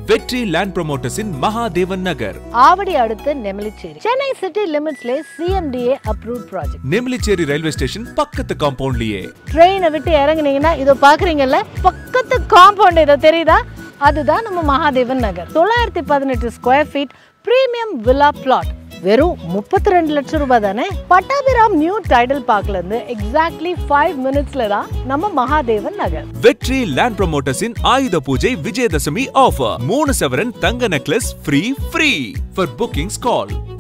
வெற்றி லேண்ட் ப்ரொமோட்டர்ஸின் மகாதேவன் நகர் ஆவடி அடுத்து நெமிலிச்சேரி சென்னை சிட்டி லிமிட்ஸ்ல CMDA approve project Nemilichery railway station பக்கத்து காம்பவுண்ட்லயே ட்ரெயினை விட்டு இறங்குனீங்கன்னா இதோ பாக்குறீங்கல்ல பக்கத்து காம்பவுண்ட் இதோ தெரியுதா அதுதான் நம்ம மகாதேவன் நகர் தொள்ளாயிரத்தி பதினெட்டு square feet premium villa plot வெறும் முப்பத்தி ரெண்டு லட்சம் ரூபாய் தானே பட்டாபிராம் நியூ டைடல் பார்க்ல இருந்து எக்ஸாக்ட்லி ஃபைவ் மினிட்ஸ்ல தான் நம்ம மகாதேவன் நகர் வெற்றி லேண்ட் ப்ரொமோட்டர்ஸின் ஆயுத பூஜை விஜயதசமி ஆஃபர் மூணு சவரன் தங்க necklace free free for bookings call